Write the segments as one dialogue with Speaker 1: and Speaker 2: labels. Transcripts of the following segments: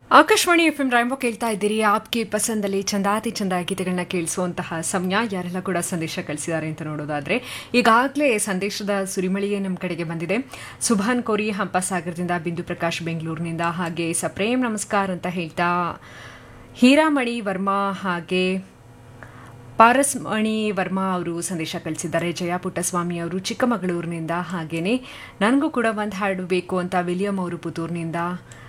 Speaker 1: Akashvani F M ರಾಯಂಬೋ ಕೇಳ್ತಾ ಇದ್ದೀರಿ ಆಪ್ಗೆ ಪಸಂದಲ್ಲಿ ಚಂದಾತಿ ಚಂದ ಗೀತೆಗಳನ್ನ ಕೇಳಿಸುವಂತಹ ಸಮಯ ಯಾರೆಲ್ಲ ಕೂಡ ಸಂದೇಶ ಕಳಿಸಿದ್ದಾರೆ ಅಂತ ನೋಡೋದಾದ್ರೆ ಈಗಾಗಲೇ ಸಂದೇಶದ ಸುರಿಮಳಿಯೇ ನಮ್ಮ ಕಡೆಗೆ ಬಂದಿದೆ ಸುಭಾನ್ ಕೋರಿ ಹಂಪಸಾಗರದಿಂದ ಬಿಂದು ಪ್ರಕಾಶ್ ಬೆಂಗಳೂರಿನಿಂದ ಹಾಗೆ ಸಪ್ರೇಮ್ ನಮಸ್ಕಾರ ಅಂತ ಹೇಳ್ತಾ ಹೀರಾಮಣಿ ವರ್ಮಾ ಹಾಗೆ ಪಾರಸ್ಮಣಿ ವರ್ಮಾ ಅವರು ಸಂದೇಶ ಕಳಿಸಿದ್ದಾರೆ ಜಯ ಪುಟ್ಟಸ್ವಾಮಿ ಅವರು ಚಿಕ್ಕಮಗಳೂರಿನಿಂದ ಹಾಗೇನೆ ನನಗೂ ಕೂಡ ಒಂದು ಹಾಡು ಬೇಕು ಅಂತ ವಿಲಿಯಂ ಅವರು ಪುತ್ತೂರಿನಿಂದ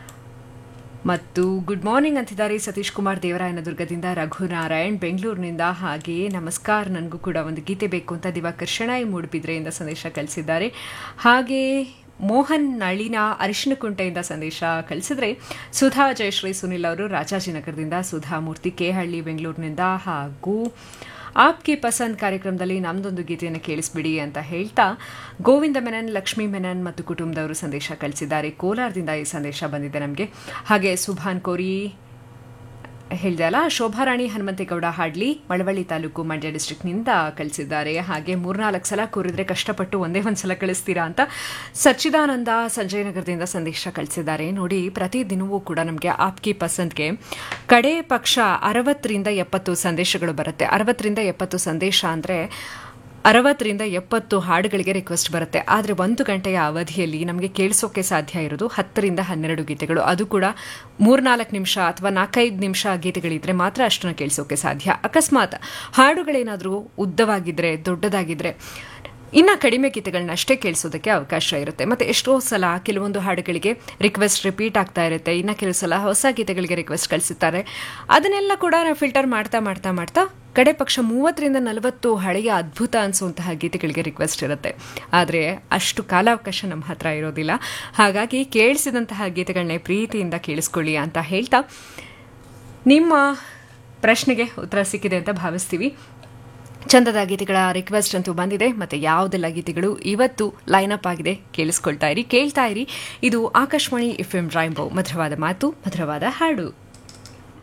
Speaker 1: ಮತ್ತು ಗುಡ್ ಮಾರ್ನಿಂಗ್ ಅಂತಿದ್ದಾರೆ ಸತೀಶ್ ಕುಮಾರ್ ದೇವರಾಯನದುರ್ಗದಿಂದ ರಘುನಾರಾಯಣ್ ಬೆಂಗಳೂರಿನಿಂದ ಹಾಗೆಯೇ ನಮಸ್ಕಾರ ನನಗೂ ಕೂಡ ಒಂದು ಗೀತೆ ಬೇಕು ಅಂತ ದಿವಾಕರ್ ಶೆಣಾಯಿ ಮೂಡುಬಿದ್ರೆಯಿಂದ ಸಂದೇಶ ಕಳಿಸಿದ್ದಾರೆ ಹಾಗೆ ಮೋಹನ್ ನಳಿನ ಅರಿಶಿನಕುಂಟೆಯಿಂದ ಸಂದೇಶ ಕಳಿಸಿದ್ರೆ ಸುಧಾ ಜಯಶ್ರೀ ಸುನಿಲ್ ಅವರು ರಾಜಾಜಿನಗರದಿಂದ ಸುಧಾ ಮೂರ್ತಿ ಕೇಹಳ್ಳಿ ಬೆಂಗಳೂರಿನಿಂದ ಹಾಗೂ ಆಪ್ಗೆ ಪಸಂದ್ ಕಾರ್ಯಕ್ರಮದಲ್ಲಿ ನಮ್ದೊಂದು ಗೀತೆಯನ್ನು ಕೇಳಿಸ್ಬಿಡಿ ಅಂತ ಹೇಳ್ತಾ ಗೋವಿಂದ ಮೆನನ್ ಲಕ್ಷ್ಮೀ ಮೆನನ್ ಮತ್ತು ಕುಟುಂಬದವರು ಸಂದೇಶ ಕಳಿಸಿದ್ದಾರೆ ಕೋಲಾರದಿಂದ ಈ ಸಂದೇಶ ಬಂದಿದೆ ನಮಗೆ ಹಾಗೆ ಸುಭಾನ್ ಕೋರಿ ಹೇಳಿದೆ ಅಲ್ಲ ಶೋಭಾರಾಣಿ ಹನುಮಂತೇಗೌಡ ಹಾಡ್ಲಿ ಮಳವಳ್ಳಿ ತಾಲೂಕು ಮಂಡ್ಯ ಡಿಸ್ಟ್ರಿಕ್ಟ್ನಿಂದ ಕಳಿಸಿದ್ದಾರೆ ಹಾಗೆ ಮೂರ್ನಾಲ್ಕು ಸಲ ಕೂರಿದ್ರೆ ಕಷ್ಟಪಟ್ಟು ಒಂದೇ ಒಂದು ಸಲ ಕಳಿಸ್ತೀರಾ ಅಂತ ಸಚ್ಚಿದಾನಂದ ಸಂಜಯ್ ನಗರದಿಂದ ಸಂದೇಶ ಕಳಿಸಿದ್ದಾರೆ ನೋಡಿ ಪ್ರತಿದಿನವೂ ಕೂಡ ನಮಗೆ ಆಪ್ಕಿ ಪಸಂದ್ಗೆ ಕಡೆ ಪಕ್ಷ ಅರವತ್ತರಿಂದ ಎಪ್ಪತ್ತು ಸಂದೇಶಗಳು ಬರುತ್ತೆ ಅರವತ್ತರಿಂದ ಎಪ್ಪತ್ತು ಸಂದೇಶ ಅಂದರೆ ಅರವತ್ತರಿಂದ ಎಪ್ಪತ್ತು ಹಾಡುಗಳಿಗೆ ರಿಕ್ವೆಸ್ಟ್ ಬರುತ್ತೆ ಆದರೆ ಒಂದು ಗಂಟೆಯ ಅವಧಿಯಲ್ಲಿ ನಮಗೆ ಕೇಳಿಸೋಕೆ ಸಾಧ್ಯ ಇರೋದು ಹತ್ತರಿಂದ ಹನ್ನೆರಡು ಗೀತೆಗಳು ಅದು ಕೂಡ ಮೂರ್ನಾಲ್ಕು ನಿಮಿಷ ಅಥವಾ ನಾಲ್ಕೈದು ನಿಮಿಷ ಗೀತೆಗಳಿದ್ರೆ ಮಾತ್ರ ಅಷ್ಟನ್ನು ಕೇಳಿಸೋಕೆ ಸಾಧ್ಯ ಅಕಸ್ಮಾತ್ ಹಾಡುಗಳೇನಾದರೂ ಉದ್ದವಾಗಿದ್ದರೆ ದೊಡ್ಡದಾಗಿದ್ದರೆ ಇನ್ನು ಕಡಿಮೆ ಗೀತೆಗಳನ್ನ ಅಷ್ಟೇ ಕೇಳಿಸೋದಕ್ಕೆ ಅವಕಾಶ ಇರುತ್ತೆ ಮತ್ತು ಎಷ್ಟೋ ಸಲ ಕೆಲವೊಂದು ಹಾಡುಗಳಿಗೆ ರಿಕ್ವೆಸ್ಟ್ ರಿಪೀಟ್ ಆಗ್ತಾ ಇರುತ್ತೆ ಇನ್ನು ಕೆಲವು ಸಲ ಹೊಸ ಗೀತೆಗಳಿಗೆ ರಿಕ್ವೆಸ್ಟ್ ಕಳಿಸುತ್ತಾರೆ ಅದನ್ನೆಲ್ಲ ಕೂಡ ನಾವು ಫಿಲ್ಟರ್ ಮಾಡ್ತಾ ಮಾಡ್ತಾ ಮಾಡ್ತಾ ಕಡೆ ಪಕ್ಷ ಮೂವತ್ತರಿಂದ ನಲವತ್ತು ಹಳೆಯ ಅದ್ಭುತ ಅನಿಸುವಂತಹ ಗೀತೆಗಳಿಗೆ ರಿಕ್ವೆಸ್ಟ್ ಇರುತ್ತೆ ಆದರೆ ಅಷ್ಟು ಕಾಲಾವಕಾಶ ನಮ್ಮ ಹತ್ರ ಇರೋದಿಲ್ಲ ಹಾಗಾಗಿ ಕೇಳಿಸಿದಂತಹ ಗೀತೆಗಳನ್ನೇ ಪ್ರೀತಿಯಿಂದ ಕೇಳಿಸ್ಕೊಳ್ಳಿ ಅಂತ ಹೇಳ್ತಾ ನಿಮ್ಮ ಪ್ರಶ್ನೆಗೆ ಉತ್ತರ ಸಿಕ್ಕಿದೆ ಅಂತ ಭಾವಿಸ್ತೀವಿ ಚಂದದ ಗೀತೆಗಳ ರಿಕ್ವೆಸ್ಟ್ ಅಂತೂ ಬಂದಿದೆ ಮತ್ತೆ ಯಾವುದೆಲ್ಲ ಗೀತೆಗಳು ಇವತ್ತು ಲೈನ್ ಅಪ್ ಆಗಿದೆ ಕೇಳಿಸ್ಕೊಳ್ತಾ ಇರಿ ಕೇಳ್ತಾ ಇರಿ ಇದು ಆಕಾಶವಾಣಿ ಎಫ್ ಎಂ ರೈಂಬೋ ಮಧುರವಾದ ಮಾತು ಮಧುರವಾದ ಹಾಡು